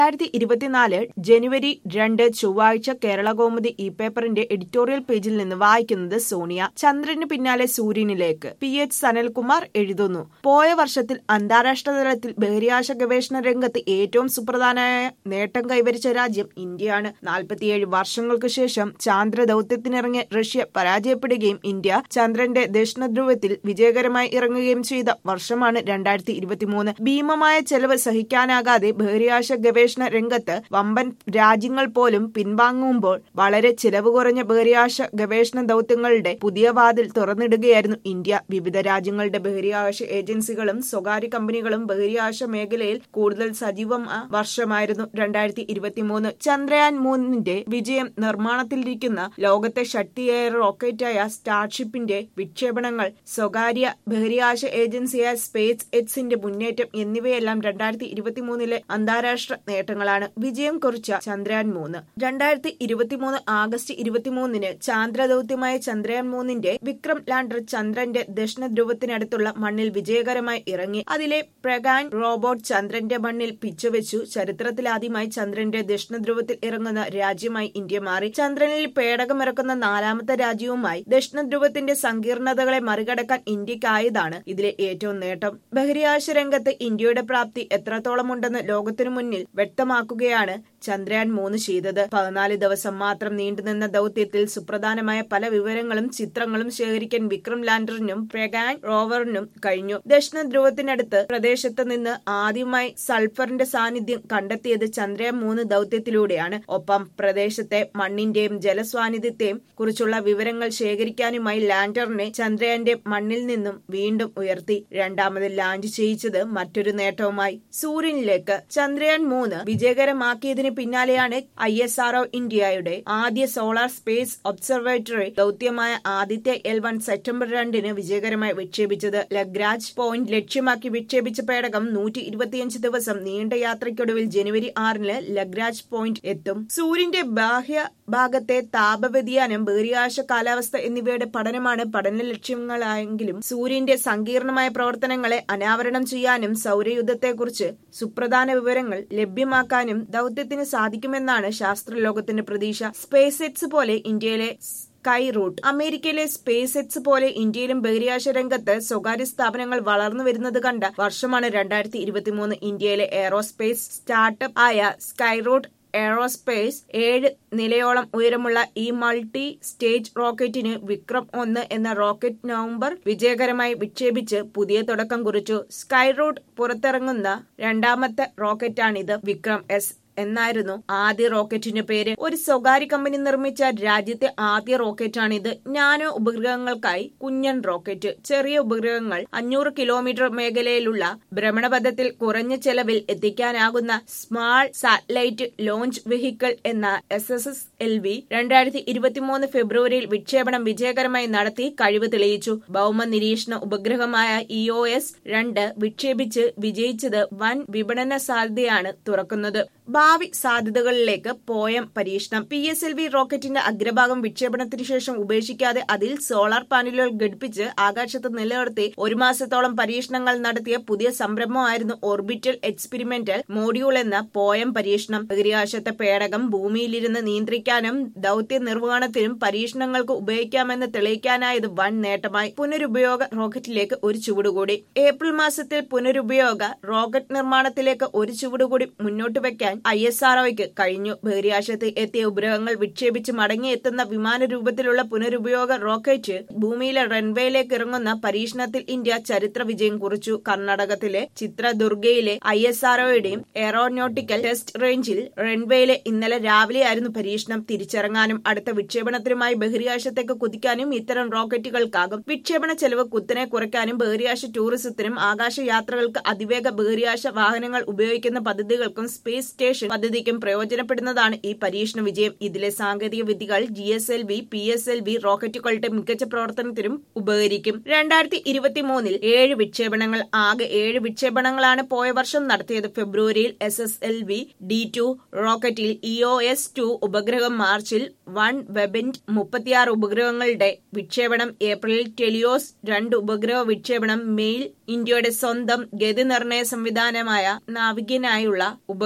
രണ്ടായിരത്തി ഇരുപത്തിനാല് ജനുവരി രണ്ട് ചൊവ്വാഴ്ച കേരള കൗമുദി ഇ പേപ്പറിന്റെ എഡിറ്റോറിയൽ പേജിൽ നിന്ന് വായിക്കുന്നത് സോണിയ ചന്ദ്രന് പിന്നാലെ സൂര്യനിലേക്ക് പി എച്ച് സനൽകുമാർ എഴുതുന്നു പോയ വർഷത്തിൽ അന്താരാഷ്ട്ര തലത്തിൽ ബഹിരാകാശ ഗവേഷണ രംഗത്ത് ഏറ്റവും സുപ്രധാനമായ നേട്ടം കൈവരിച്ച രാജ്യം ഇന്ത്യയാണ് നാൽപ്പത്തിയേഴ് വർഷങ്ങൾക്ക് ശേഷം ചാന്ദ്ര ദൌത്യത്തിനിറങ്ങിയ റഷ്യ പരാജയപ്പെടുകയും ഇന്ത്യ ചന്ദ്രന്റെ ദക്ഷിണധ്രുവത്തിൽ വിജയകരമായി ഇറങ്ങുകയും ചെയ്ത വർഷമാണ് രണ്ടായിരത്തി ഇരുപത്തിമൂന്ന് ഭീമമായ ചെലവ് സഹിക്കാനാകാതെ ബഹിരാകാശ ഗവേഷണ രംഗത്ത് വമ്പൻ രാജ്യങ്ങൾ പോലും പിൻവാങ്ങുമ്പോൾ വളരെ ചിലവ് കുറഞ്ഞ ബഹിരാകാശ ഗവേഷണ ദൌത്യങ്ങളുടെ പുതിയ വാതിൽ തുറന്നിടുകയായിരുന്നു ഇന്ത്യ വിവിധ രാജ്യങ്ങളുടെ ബഹിരാകാശ ഏജൻസികളും സ്വകാര്യ കമ്പനികളും ബഹിരാകാശ മേഖലയിൽ കൂടുതൽ സജീവം വർഷമായിരുന്നു രണ്ടായിരത്തി ഇരുപത്തിമൂന്ന് ചന്ദ്രയാൻ മൂന്നിന്റെ വിജയം നിർമ്മാണത്തിലിരിക്കുന്ന ലോകത്തെ ശക്തിയേറെ റോക്കറ്റായ സ്റ്റാർഷിപ്പിന്റെ വിക്ഷേപണങ്ങൾ സ്വകാര്യ ബഹിരാകാശ ഏജൻസിയായ സ്പേസ് എക്സിന്റെ മുന്നേറ്റം എന്നിവയെല്ലാം രണ്ടായിരത്തി ഇരുപത്തിമൂന്നിലെ അന്താരാഷ്ട്ര നേട്ടങ്ങളാണ് വിജയം കുറിച്ച ചന്ദ്രയാൻ മൂന്ന് രണ്ടായിരത്തി ഇരുപത്തിമൂന്ന് ആഗസ്റ്റ് ഇരുപത്തിമൂന്നിന് ചാന്ദ്ര ദൌത്യമായ ചന്ദ്രയാൻ മൂന്നിന്റെ വിക്രം ലാൻഡർ ചന്ദ്രന്റെ ദക്ഷിണ ധ്രുവത്തിനടുത്തുള്ള മണ്ണിൽ വിജയകരമായി ഇറങ്ങി അതിലെ പ്രഗാൻ റോബോട്ട് ചന്ദ്രന്റെ മണ്ണിൽ പിച്ചുവെച്ചു ചരിത്രത്തിലാദ്യമായി ചന്ദ്രന്റെ ദക്ഷിണ ധ്രുവത്തിൽ ഇറങ്ങുന്ന രാജ്യമായി ഇന്ത്യ മാറി ചന്ദ്രനിൽ പേടകമിറക്കുന്ന നാലാമത്തെ രാജ്യവുമായി ദക്ഷിണ ധ്രുവത്തിന്റെ സങ്കീർണതകളെ മറികടക്കാൻ ഇന്ത്യക്കായതാണ് ഇതിലെ ഏറ്റവും നേട്ടം ബഹിരാകാശ രംഗത്ത് ഇന്ത്യയുടെ പ്രാപ്തി എത്രത്തോളമുണ്ടെന്ന് ലോകത്തിനു മുന്നിൽ വ്യക്തമാക്കുകയാണ് ചന്ദ്രയാൻ മൂന്ന് ചെയ്തത് പതിനാല് ദിവസം മാത്രം നീണ്ടുനിന്ന ദൌത്യത്തിൽ സുപ്രധാനമായ പല വിവരങ്ങളും ചിത്രങ്ങളും ശേഖരിക്കാൻ വിക്രം ലാൻഡറിനും പ്രഗാൻ റോവറിനും കഴിഞ്ഞു ദക്ഷിണ ധ്രുവത്തിനടുത്ത് പ്രദേശത്ത് നിന്ന് ആദ്യമായി സൾഫറിന്റെ സാന്നിധ്യം കണ്ടെത്തിയത് ചന്ദ്രയാൻ മൂന്ന് ദൌത്യത്തിലൂടെയാണ് ഒപ്പം പ്രദേശത്തെ മണ്ണിന്റെയും ജലസ്വാന്നിധ്യത്തെയും കുറിച്ചുള്ള വിവരങ്ങൾ ശേഖരിക്കാനുമായി ലാൻഡറിനെ ചന്ദ്രയാന്റെ മണ്ണിൽ നിന്നും വീണ്ടും ഉയർത്തി രണ്ടാമത് ലാൻഡ് ചെയ്യിച്ചത് മറ്റൊരു നേട്ടവുമായി സൂര്യനിലേക്ക് ചന്ദ്രയാൻ മൂന്ന് വിജയകരമാക്കിയതിന് പിന്നാലെയാണ് ഐ എസ് ആർഒ ഇന്ത്യയുടെ ആദ്യ സോളാർ സ്പേസ് ഒബ്സർവേറ്ററി ദൌത്യമായ ആദിത്യ എൽ വൺ സെപ്റ്റംബർ രണ്ടിന് വിജയകരമായി വിക്ഷേപിച്ചത് ലഗ്രാജ് പോയിന്റ് ലക്ഷ്യമാക്കി വിക്ഷേപിച്ച പേടകം നൂറ്റി ഇരുപത്തിയഞ്ച് ദിവസം നീണ്ട യാത്രയ്ക്കൊടുവിൽ ജനുവരി ആറിന് ലഗ്രാജ് പോയിന്റ് എത്തും സൂര്യന്റെ ബാഹ്യ ഭാഗത്തെ താപവ്യതിയാനം ബഹിരാകാശ കാലാവസ്ഥ എന്നിവയുടെ പഠനമാണ് പഠന ലക്ഷ്യങ്ങളായെങ്കിലും സൂര്യന്റെ സങ്കീർണമായ പ്രവർത്തനങ്ങളെ അനാവരണം ചെയ്യാനും സൗരയുദ്ധത്തെക്കുറിച്ച് സുപ്രധാന വിവരങ്ങൾ ലഭ്യമാക്കാനും ദൌത്യത്തിന് സാധിക്കുമെന്നാണ് ശാസ്ത്രലോകത്തിന്റെ പ്രതീക്ഷ സ്പേസ് എക്സ് പോലെ ഇന്ത്യയിലെ സ്കൈ റൂട്ട് അമേരിക്കയിലെ സ്പേസ് എക്സ് പോലെ ഇന്ത്യയിലും ബഹിരാകാശ രംഗത്ത് സ്വകാര്യ സ്ഥാപനങ്ങൾ വളർന്നു വരുന്നത് കണ്ട വർഷമാണ് രണ്ടായിരത്തി ഇരുപത്തിമൂന്ന് ഇന്ത്യയിലെ എയറോസ്പേസ് സ്റ്റാർട്ടപ്പ് ആയ സ്കൈ റൂട്ട് എയറോസ്പേസ് ഏഴ് നിലയോളം ഉയരമുള്ള ഈ മൾട്ടി സ്റ്റേജ് റോക്കറ്റിന് വിക്രം ഒന്ന് എന്ന റോക്കറ്റ് നവംബർ വിജയകരമായി വിക്ഷേപിച്ച് പുതിയ തുടക്കം കുറിച്ചു സ്കൈ റൂട്ട് പുറത്തിറങ്ങുന്ന രണ്ടാമത്തെ റോക്കറ്റാണിത് വിക്രം എസ് എന്നായിരുന്നു ആദ്യ റോക്കറ്റിന്റെ പേര് ഒരു സ്വകാര്യ കമ്പനി നിർമ്മിച്ച രാജ്യത്തെ ആദ്യ റോക്കറ്റാണിത് നാനോ ഉപഗ്രഹങ്ങൾക്കായി കുഞ്ഞൻ റോക്കറ്റ് ചെറിയ ഉപഗ്രഹങ്ങൾ അഞ്ഞൂറ് കിലോമീറ്റർ മേഖലയിലുള്ള ഭ്രമണപഥത്തിൽ കുറഞ്ഞ ചെലവിൽ എത്തിക്കാനാകുന്ന സ്മാൾ സാറ്റലൈറ്റ് ലോഞ്ച് വെഹിക്കിൾ എന്ന S S S L V രണ്ടായിരത്തി ഇരുപത്തിമൂന്ന് ഫെബ്രുവരിയിൽ വിക്ഷേപണം വിജയകരമായി നടത്തി കഴിവ് തെളിയിച്ചു ഭൗമ നിരീക്ഷണ ഉപഗ്രഹമായ ഇ ഒ എസ് രണ്ട് വിക്ഷേപിച്ച് വിജയിച്ചത് വൻ വിപണന സാധ്യതയാണ് തുറക്കുന്നത് ഭാവി സാധ്യതകളിലേക്ക് പോയം പരീക്ഷണം പി എസ് എൽ വി റോക്കറ്റിന്റെ അഗ്രഭാഗം വിക്ഷേപണത്തിന് ശേഷം ഉപേക്ഷിക്കാതെ അതിൽ സോളാർ പാനലുകൾ ഘടിപ്പിച്ച് ആകാശത്ത് നിലനിർത്തി ഒരു മാസത്തോളം പരീക്ഷണങ്ങൾ നടത്തിയ പുതിയ സംരംഭമായിരുന്നു ഓർബിറ്റൽ എക്സ്പെരിമെന്റൽ മോഡ്യൂൾ എന്ന പോയം പരീക്ഷണം ബഹിരാകാശത്തെ പേടകം ഭൂമിയിലിരുന്ന് നിയന്ത്രിക്കാനും ദൌത്യ നിർവഹണത്തിനും പരീക്ഷണങ്ങൾക്ക് ഉപയോഗിക്കാമെന്ന് തെളിയിക്കാനായത് വൻ നേട്ടമായി പുനരുപയോഗ റോക്കറ്റിലേക്ക് ഒരു ചുവടുകൂടി ഏപ്രിൽ മാസത്തിൽ പുനരുപയോഗ റോക്കറ്റ് നിർമ്മാണത്തിലേക്ക് ഒരു ചുവടുകൂടി മുന്നോട്ട് വെക്കാൻ ഐ എസ് ആർഒയ്ക്ക് കഴിഞ്ഞു ബഹിരാകാശത്ത് എത്തിയ ഉപഗ്രഹങ്ങൾ വിക്ഷേപിച്ച് മടങ്ങിയെത്തുന്ന വിമാന രൂപത്തിലുള്ള പുനരുപയോഗ റോക്കറ്റ് ഭൂമിയിലെ റൺവേയിലേക്ക് ഇറങ്ങുന്ന പരീക്ഷണത്തിൽ ഇന്ത്യ ചരിത്ര വിജയം കുറിച്ചു കർണാടകത്തിലെ ചിത്രദുർഗയിലെ ഐ എസ് ആർഒയുടെയും എയറോനോട്ടിക്കൽ ടെസ്റ്റ് റേഞ്ചിൽ റൺവേയിലെ ഇന്നലെ രാവിലെയായിരുന്നു പരീക്ഷണം തിരിച്ചിറങ്ങാനും അടുത്ത വിക്ഷേപണത്തിനുമായി ബഹിരാകാശത്തേക്ക് കുതിക്കാനും ഇത്തരം റോക്കറ്റുകൾക്കാകും വിക്ഷേപണ ചെലവ് കുത്തനെ കുറയ്ക്കാനും ബഹിരാകാശ ടൂറിസത്തിനും ആകാശ യാത്രകൾക്ക് അതിവേഗ ബഹിരാകാശ വാഹനങ്ങൾ ഉപയോഗിക്കുന്ന പദ്ധതികൾക്കും സ്പേസ് സ്റ്റേഷൻ പദ്ധതിക്കും പ്രയോജനപ്പെടുന്നതാണ് ഈ പരീക്ഷണ വിജയം ഇതിലെ സാങ്കേതിക വിദ്യകൾ G S L V P S L V റോക്കറ്റുകളുടെ മികച്ച പ്രവർത്തനത്തിനും ഉപകരിക്കും രണ്ടായിരത്തി ഇരുപത്തി മൂന്നിൽ ഏഴ് വിക്ഷേപണങ്ങൾ ആകെ ഏഴ് വിക്ഷേപണങ്ങളാണ് പോയ വർഷം നടത്തിയത് ഫെബ്രുവരിയിൽ S S L V D two റോക്കറ്റിൽ ഇ ഒ എസ് ടു ഉപഗ്രഹം മാർച്ചിൽ വൺ വെബിന്റ് മുപ്പത്തിയാറ് ഉപഗ്രഹങ്ങളുടെ വിക്ഷേപണം ഏപ്രിലിൽ ടെലിയോസ് രണ്ട് ഉപഗ്രഹ വിക്ഷേപണം മെയിൽ ഇന്ത്യയുടെ സ്വന്തം ഗതി നിർണയ സംവിധാനമായ നാവികനായുള്ള ഉപഗ്രഹ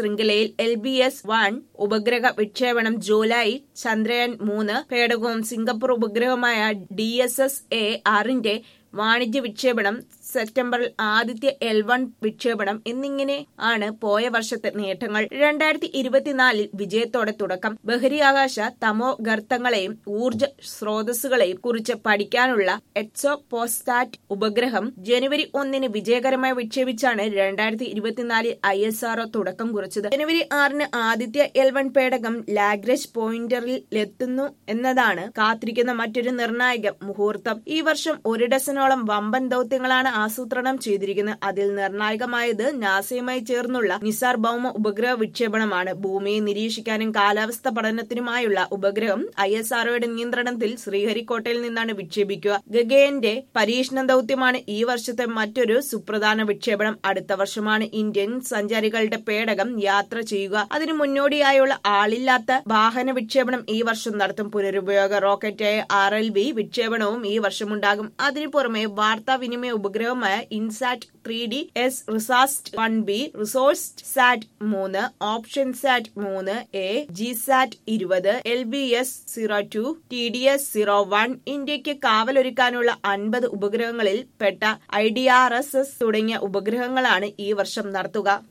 ശൃംഖലയിൽ എൽ ബി എസ് വൺ ഉപഗ്രഹ വിക്ഷേപണം ജൂലൈ ചന്ദ്രയാൻ മൂന്ന് പേടകവും സിംഗപ്പൂർ ഉപഗ്രഹമായ ഡി എസ് എസ് എ ആറിന്റെ വാണിജ്യ വിക്ഷേപണം സെപ്റ്റംബറിൽ ആദ്യത്തെ എൽ വൺ വിക്ഷേപണം എന്നിങ്ങനെ ആണ് പോയ വർഷത്തെ നേട്ടങ്ങൾ രണ്ടായിരത്തി ഇരുപത്തിനാലിൽ വിജയത്തോടെ തുടക്കം ബഹിരാകാശ തമോ ഗർത്തങ്ങളെയും ഊർജ സ്രോതസ്സുകളെയും കുറിച്ച് പഠിക്കാനുള്ള എക്സോ പോസ്റ്റാറ്റ് ഉപഗ്രഹം ജനുവരി ഒന്നിന് വിജയകരമായി വിക്ഷേപിച്ചാണ് രണ്ടായിരത്തി ഇരുപത്തിനാലിൽ ഐ എസ് ആർഒ തുടക്കം കുറിച്ചത് ജനുവരി ആറിന് ആദിത്യ എൽ വൺ പേടകം ലാഗ്രേജ് പോയിന്ററിൽ എത്തുന്നു എന്നതാണ് കാത്തിരിക്കുന്ന മറ്റൊരു നിർണായക മുഹൂർത്തം ഈ വർഷം ഒരു ഡസനോളം വമ്പൻ ദൌത്യങ്ങളാണ് ആസൂത്രണം ചെയ്തിരിക്കുന്നത് അതിൽ നിർണായകമായത് നാസയുമായി ചേർന്നുള്ള നിസാർ ഭൌമ ഉപഗ്രഹ വിക്ഷേപണമാണ് ഭൂമിയെ നിരീക്ഷിക്കാനും കാലാവസ്ഥ പഠനത്തിനുമായുള്ള ഉപഗ്രഹം ഐ എസ് ആർഒയുടെ നിയന്ത്രണത്തിൽ ശ്രീഹരിക്കോട്ടയിൽ നിന്നാണ് വിക്ഷേപിക്കുക ഗഗയന്റെ പരീക്ഷണ ദൌത്യമാണ് ഈ വർഷത്തെ മറ്റൊരു സുപ്രധാന വിക്ഷേപണം അടുത്ത വർഷമാണ് ഇന്ത്യൻ സഞ്ചാരികളുടെ പേടകം യാത്ര ചെയ്യുക അതിനു മുന്നോടിയായുള്ള ആളില്ലാത്ത വാഹന വിക്ഷേപണം ഈ വർഷം നടത്തും പുനരുപയോഗ റോക്കറ്റായ ആർ എൽ വി വിക്ഷേപണവും ഈ വർഷമുണ്ടാകും അതിനു പുറമെ വാർത്താവിനിമയ ഉപഗ്രഹമായ INSAT three D S RISAT one B Resourcesat മൂന്ന് ഓപ്ഷൻ സാറ്റ് മൂന്ന് എ ജി സാറ്റ് ഇരുപത് L B S zero two T D S zero one ഇന്ത്യക്ക് കാവലൊരുക്കാനുള്ള അൻപത് ഉപഗ്രഹങ്ങളിൽ പെട്ട I D R S S തുടങ്ങിയ ഉപഗ്രഹങ്ങളാണ് ഈ വർഷം നടത്തുക